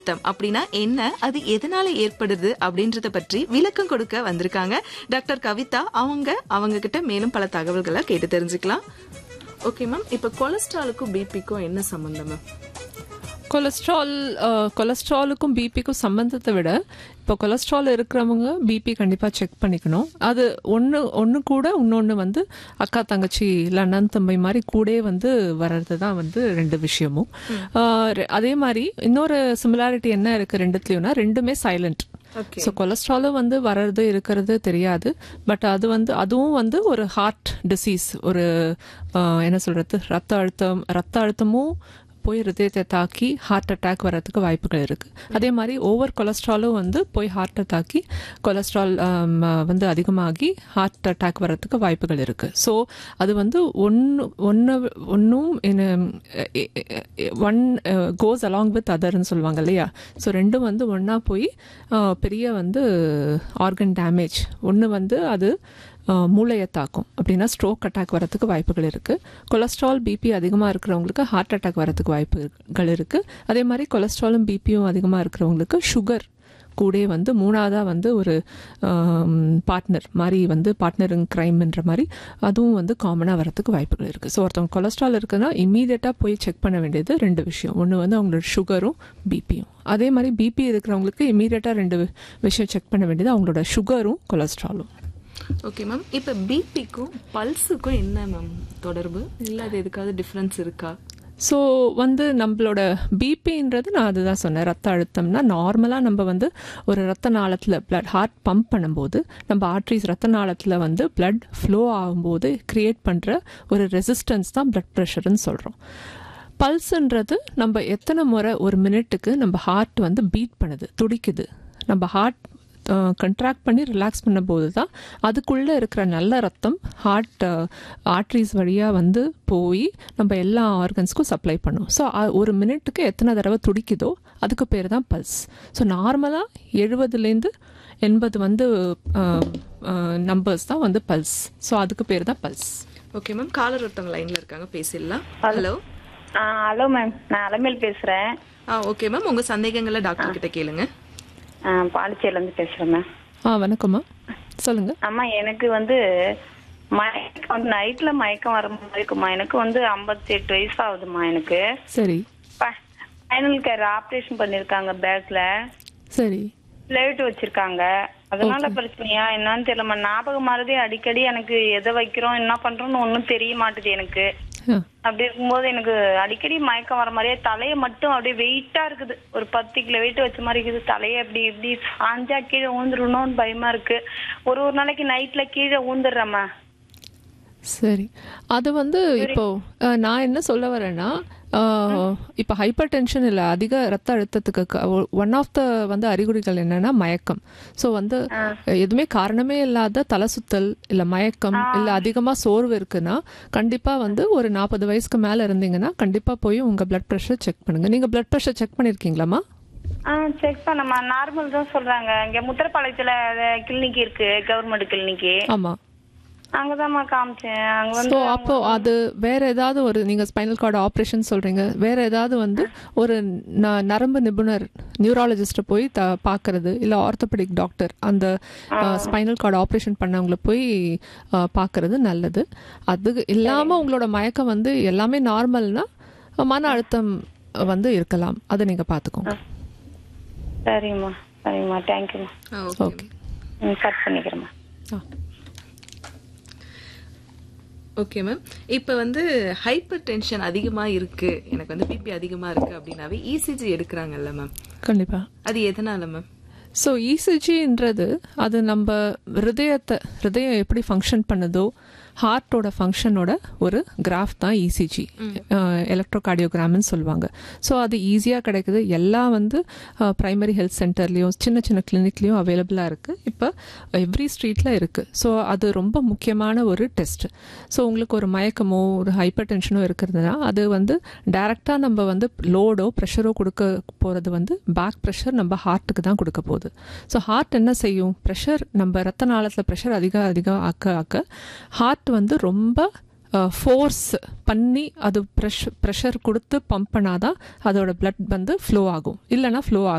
அழுத்தம் அப்படின்னா என்ன அது எதனால ஏற்படுது அப்படின்றத பற்றி விளக்கம் கொடுக்க வந்திருக்காங்க டாக்டர் கவிதா அவங்க அவங்க கிட்ட மேலும் பல தகவல்களை கேட்டு தெரிஞ்சுக்கலாம் ஓகே மேம் இப்ப கொலஸ்ட்ராலுக்கும் பிபிக்கும் என்ன சம்பந்தம் மேம் கொலஸ்ட்ரால் அஹ், கொலஸ்ட்ராலுக்கும் பிபிக்கும் சம்பந்தத்தை விட இப்போ கொலஸ்ட்ரால் இருக்கிறவங்க பிபி கண்டிப்பாக செக் பண்ணிக்கணும் அது ஒன்று ஒன்று கூட இன்னொன்று வந்து அக்கா தங்கச்சி இல்லை அண்ணன் தம்பி மாதிரி கூடயே வந்து வர்றது தான் வந்து ரெண்டு விஷயமும் அஹ், ரெ- அதே மாதிரி இன்னொரு சிமிலாரிட்டி என்ன இருக்குது ரெண்டுத்துலையும்னா ரெண்டுமே சைலண்ட் ஓகே ஸோ கொலஸ்ட்ராலும் வந்து வர்றது இருக்கிறது தெரியாது பட் அது வந்து அதுவும் வந்து ஒரு ஹார்ட் டிசீஸ் ஒரு ஆஹ், என்ன சொல்றது ரத்த அழுத்தம் ரத்த அழுத்தமும் போய் ஹிருதயத்தை தாக்கி ஹார்ட் அட்டாக் வர்றதுக்கு வாய்ப்புகள் இருக்கு அதே மாதிரி ஓவர் கொலஸ்ட்ராலும் வந்து போய் ஹார்ட்டை தாக்கி கொலஸ்ட்ரால் ஆம், வந்து அதிகமாகி ஹார்ட் அட்டாக் வர்றதுக்கு வாய்ப்புகள் இருக்கு ஸோ அது வந்து ஒன்று ஒன்று ஒன்றும் ஒன் கோஸ் அலாங் வித் அதர்னு சொல்லுவாங்க இல்லையா ஸோ ரெண்டும் வந்து ஒன்றா போய் அஹ், பெரிய வந்து ஆர்கன் டேமேஜ் ஒன்று வந்து அது அஹ், மூளையை தாக்கும் அப்படின்னா ஸ்ட்ரோக் அட்டாக் வரதுக்கு வாய்ப்புகள் இருக்குது கொலஸ்ட்ரால் பிபி அதிகமாக இருக்கிறவங்களுக்கு ஹார்ட் அட்டாக் வரதுக்கு வாய்ப்புகள் இருக்குது அதே மாதிரி கொலஸ்ட்ராலும் பிபியும் அதிகமாக இருக்கிறவங்களுக்கு சுகர் கூட வந்து மூணாவதாக வந்து ஒரு பார்ட்னர் மாதிரி வந்து பார்ட்னரிங் க்ரைம்ன்ற மாதிரி அதுவும் வந்து காமனாக வரதுக்கு வாய்ப்புகள் இருக்குது ஸோ ஒருத்தவங்க கொலஸ்ட்ரால் இருக்குன்னா இம்மீடியட்டாக போய் செக் பண்ண வேண்டியது ரெண்டு விஷயம் ஒன்று வந்து அவங்களோட சுகரும் பிபியும் அதே மாதிரி பிபி இருக்கிறவங்களுக்கு இம்மீடியட்டாக ரெண்டு வி- விஷயம் செக் பண்ண வேண்டியது அவங்களோட சுகரும் கொலஸ்ட்ராலும் ஓகே மேம் இப்ப பிபிக்கும் பல்ஸுக்கும் என்ன மேம் தொடர்பு இல்ல அது எதுக்காவது டிஃபரன்ஸ் இருக்கா ஸோ வந்து நம்மளோட பிபின்றது நான் அதுதான் சொன்னேன் ரத்த அழுத்தம்னா நார்மலாக நம்ம வந்து ஒரு ரத்த நாளத்தில் blood ஹார்ட் பம்ப் பண்ணும்போது நம்ம ஆர்ட்ரிஸ் ரத்த நாளத்தில் வந்து blood ஃப்ளோ ஆகும்போது கிரியேட் பண்ணுற ஒரு ரெசிஸ்டன்ஸ் தான் blood ப்ரெஷர்னு சொல்கிறோம் பல்ஸ்ன்றது நம்ம எத்தனை முறை ஒரு மினிட்டுக்கு நம்ம ஹார்ட் வந்து பீட் பண்ணுது துடிக்குது நம்ம ஹார்ட் கண்ட்ராக்ட் பண்ணி ரிலாக்ஸ் பண்ணும்போது தான் அதுக்குள்ளே இருக்கிற நல்ல ரத்தம் ஹார்ட் ஆர்ட்ரிஸ் வழியாக வந்து போய் நம்ம எல்லா ஆர்கன்ஸ்க்கும் சப்ளை பண்ணும் ஸோ ஒரு மினிட்டுக்கு எத்தனை தடவை துடிக்குதோ அதுக்கு பேர் தான் பல்ஸ் ஸோ நார்மலாக எழுபதுலேருந்து எண்பது வந்து நம்பர்ஸ் தான் வந்து பல்ஸ் ஸோ அதுக்கு பேர் தான் பல்ஸ் ஓகே மேம் காலர் ஒருத்தவங்க லைன்ல இருக்காங்க பேசிடலாம் ஹலோ ஆ ஹலோ மேம் நான் அலமேல் பேசுகிறேன் ஆ ஓகே மேம் உங்க சந்தேகங்களை டாக்டர் கிட்ட கேளுங்க பாண்டிச்சேரிலேருந்து பேசுகிறேன் மேம் ஆ வணக்கம்மா சொல்லுங்கள் அம்மா எனக்கு வந்து மயக்கம் வந்து நைட்டில் மயக்கம் வர மாதிரி இருக்குமா எனக்கு வந்து ஐம்பத்தி எட்டு வயசு ஆகுதுமா எனக்கு சரி ஃபைனல் கேர் ஆப்ரேஷன் பண்ணியிருக்காங்க பேக்கில் சரி பிளேட் வச்சிருக்காங்க அதனால பிரச்சனையா என்னன்னு தெரியலம்மா ஞாபகம் மாறதே அடிக்கடி எனக்கு எதை வைக்கிறோம் என்ன பண்றோம்னு ஒன்றும் தெரிய மாட்டுது எனக்கு ஆ அப்படி இருக்கும்போது எனக்கு அடிக்கடி மயக்கம் வர மாதிரியே தலையை மட்டும் அப்படியே வெயிட்டா இருக்குது ஒரு பத்து கிலோ வெயிட் வச்ச மாதிரி இருக்குது தலையை அப்படி இப்படி சாஞ்சா கீழே ஊந்துடணும்னு பயமா இருக்கு ஒரு ஒரு நாளைக்கு நைட்ல கீழே ஊந்துடுறேம்மா சரி அது வந்து இப்போ அஹ், நான் என்ன சொல்ல வரேன்னா அஹ், இப்போ ஹைப்பர் டென்ஷன் இல்லை அதிக ரத்த அழுத்தத்துக்கு ஒன் ஆஃப் த வந்து அறிகுறிகள் என்னன்னா மயக்கம் ஸோ வந்து எதுவுமே காரணமே இல்லாத தலை சுத்தல் இல்லை மயக்கம் இல்லை அதிகமாக சோர்வு இருக்குன்னா கண்டிப்பாக வந்து ஒரு நாற்பது வயசுக்கு மேலே இருந்தீங்கன்னா கண்டிப்பாக போய் உங்கள் பிளட் ப்ரெஷர் செக் பண்ணுங்க நீங்கள் பிளட் ப்ரெஷர் செக் பண்ணியிருக்கீங்களாம்மா ஆ செக் பண்ணம்மா நார்மல் தான் சொல்றாங்க இங்க முத்திரப்பாளையத்துல கிளினிக் இருக்கு கவர்மெண்ட் கிளினிக்கு ஆமாம் அங்கதாம்மா காமிச்சேன் அங்க ஸோ வந்து அப்போ அது வேற ஏதாவது ஒரு நீங்க ஸ்பைனல் கார்டு ஆப்ரேஷன் சொல்றீங்க வேற ஏதாவது வந்து ஒரு ந- நரம்பு நிபுணர் நியூராலஜிஸ்ட்டை போய் த பார்க்கறது இல்லை ஆர்த்தோபெடிக் டாக்டர் அந்த ஸ்பைனல் கார்டு ஆப்ரேஷன் பண்ணவங்கள போய் அஹ், பார்க்கறது நல்லது அது இல்லாம உங்களோட மயக்கம் வந்து எல்லாமே நார்மல்னா மன அழுத்தம் வந்து இருக்கலாம் அதை நீங்க பார்த்துக்கோங்க சரிம்மா சரிம்மா தேங்க்யூம்மா ஓகே கட் பண்ணிக்கிறேம்மா ஆ ஓகே மேம் இப்போ வந்து ஹைப்பர் டென்ஷன் அதிகமா இருக்கு எனக்கு வந்து பிபி அதிகமா இருக்கு அப்படின்னாவே இசிஜி எடுக்கிறாங்கல்ல மேம் கண்டிப்பா அது எதனால மேம் ஸோ இசிஜின்றது அது நம்ம ஹிருதயத்தை ஹிருதயம் எப்படி ஃபங்க்ஷன் பண்ணுதோ ஹார்ட்டோட ஃபங்க்ஷனோட ஒரு கிராஃப் தான் இசிஜி எலக்ட்ரோகார்டியோகிராம்னு சொல்லுவாங்க ஸோ அது ஈஸியாக கிடைக்குது எல்லாம் வந்து ப்ரைமரி ஹெல்த் சென்டர்லேயும் சின்ன சின்ன கிளினிக்லேயும் அவைலபிளாக இருக்குது இப்போ எவ்ரி ஸ்ட்ரீட்டில் இருக்குது ஸோ அது ரொம்ப முக்கியமான ஒரு டெஸ்ட் ஸோ உங்களுக்கு ஒரு மயக்கமோ ஒரு ஹைப்பர் டென்ஷனோ இருக்கிறதுனா அது வந்து டைரெக்டாக நம்ம வந்து லோடோ ப்ரெஷரோ கொடுக்க போகிறது வந்து பேக் ப்ரெஷர் நம்ம ஹார்ட்டுக்கு தான் கொடுக்க போகுது ஸோ ஹார்ட் என்ன செய்யும் ப்ரெஷர் நம்ம ரத்த நாளத்தில் ப்ரெஷர் அதிகம் அதிகம் ஆக்க ஆக்க ஹார்ட் வந்து ரொம்ப ஃபோர்ஸ் பண்ணி அது ப்ரெஷ் ப்ரெஷர் கொடுத்து பம்ப் பண்ணாதான் அதோட blood வந்து ஃப்ளோ ஆகும் இல்லைன்னா ஃப்ளோ